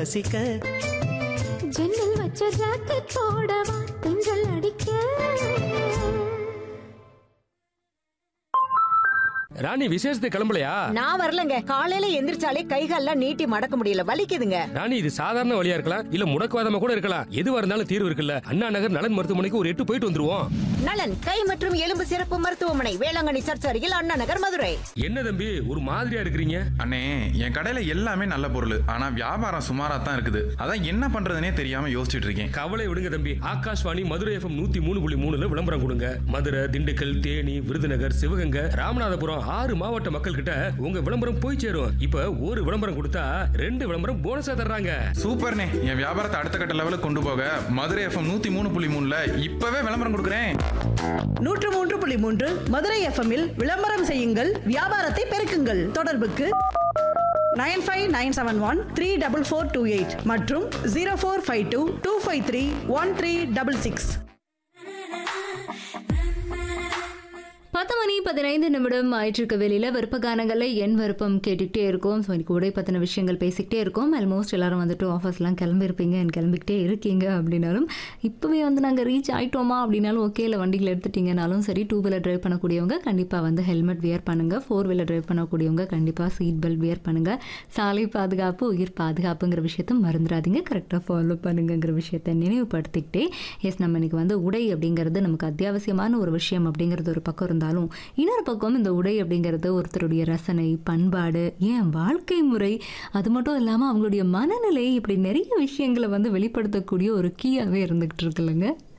ரசிக்க ஜன்னல் வச்ச ஜாக்கெட் போடவா தென்றல் அடிக்க ராணி விசேஷத்துக்கு கிளம்பலையா நான் வரலங்க காலையில எந்திரிச்சாலே கைகால்லாம் நீட்டி மடக்க முடியல வலிக்குதுங்க ராணி இது சாதாரண வழியா இருக்கலாம் இல்ல முடக்குவாதமா கூட இருக்கலாம் எதுவா இருந்தாலும் தீர்வு இருக்குல்ல அண்ணா நகர் நலன் மருத்துவமனைக்கு ஒரு எட்டு போயிட்டு வந்துருவோம் நலன் கை மற்றும் எலும்பு சிறப்பு மருத்துவமனை வேளாங்கண்ணி சர்ச் அருகில் அண்ணா நகர் மதுரை என்ன தம்பி ஒரு மாதிரியா இருக்கிறீங்க அண்ணே என் கடையில எல்லாமே நல்ல பொருள் ஆனா வியாபாரம் சுமாரா தான் இருக்குது அதான் என்ன பண்றதுனே தெரியாம யோசிச்சுட்டு இருக்கேன் கவலை விடுங்க தம்பி ஆகாஷ்வாணி மதுரை எஃப்எம் நூத்தி மூணு புள்ளி மூணுல விளம்பரம் கொடுங்க மதுரை திண்டுக்கல் தேனி விருதுநகர் சிவகங்கை ராமநாதபுரம் ஆறு மாவட்ட மக்கள் கிட்ட உங்க விளம்பரம் போய் சேரும் இப்ப ஒரு விளம்பரம் கொடுத்தா ரெண்டு விளம்பரம் போனஸா தர்றாங்க சூப்பர்ண்ணே என் வியாபாரத்தை அடுத்த கட்ட லெவலுக்கு கொண்டு போக மதுரை எஃப்எம் நூத்தி மூணு புள்ளி மூணுல இப்பவே விளம்பரம் கொடுக்குறேன் நூற்று மூன்று புள்ளி மூன்று மதுரை எஃப்எம்மில் விளம்பரம் செய்யுங்கள் வியாபாரத்தை பெருக்குங்கள் தொடர்புக்கு nine five nine seven one three double four two eight மற்றும் zero four five two two five three one three double six பத்து மணி பதினைந்து நிமிடம் ஆயிட்டிருக்க வெளியில விருப்ப கானங்கள்ல என் விருப்பம் கேட்டுக்கிட்டே இருக்கோம் ஸோ இன்னைக்கு உடை பத்தின விஷயங்கள் பேசிக்கிட்டே இருக்கோம் ஆல்மோஸ்ட் எல்லாரும் வந்துட்டு ஆஃபர்ஸ்லாம் கிளம்பியிருப்பீங்க and கிளம்பிக்கிட்டே இருக்கீங்க அப்படின்னாலும் இப்போவே வந்து நாங்கள் ரீச் ஆயிட்டோமா அப்படின்னாலும் ஓகே இல்லை வண்டியில் எடுத்துட்டீங்கனாலும் சரி டூ வீலர் டிரைவ் பண்ணக்கூடியவங்க கண்டிப்பாக வந்து ஹெல்மெட் வியர் பண்ணுங்க ஃபோர் வீலர் டிரைவ் பண்ணக்கூடியவங்க கண்டிப்பாக சீட் பெல்ட் வியர் பண்ணுங்க சாலை பாதுகாப்பு உயிர் பாதுகாப்புங்கிற விஷயத்த மறந்துடாதீங்க கரெக்டாக ஃபாலோ பண்ணுங்கங்கிற விஷயத்த நினைவுபடுத்திக்கிட்டே எஸ் நம்ம இன்னைக்கு வந்து உடை அப்படிங்கிறது நமக்கு அத்தியாவசியமான ஒரு விஷயம் அப்படிங்கிறது ஒரு பக்கம் இருந்தாலும் இன்னொரு பக்கம் இந்த உடை அப்படிங்கிறது ஒருத்தருடைய ரசனை பண்பாடு ஏன் வாழ்க்கை முறை அது மட்டும் இல்லாமல் அவங்களுடைய மனநிலை இப்படி நிறைய விஷயங்களை வந்து வெளிப்படுத்தக்கூடிய ஒரு கீயாகவே இருந்துகிட்டு இருக்குல்லங்க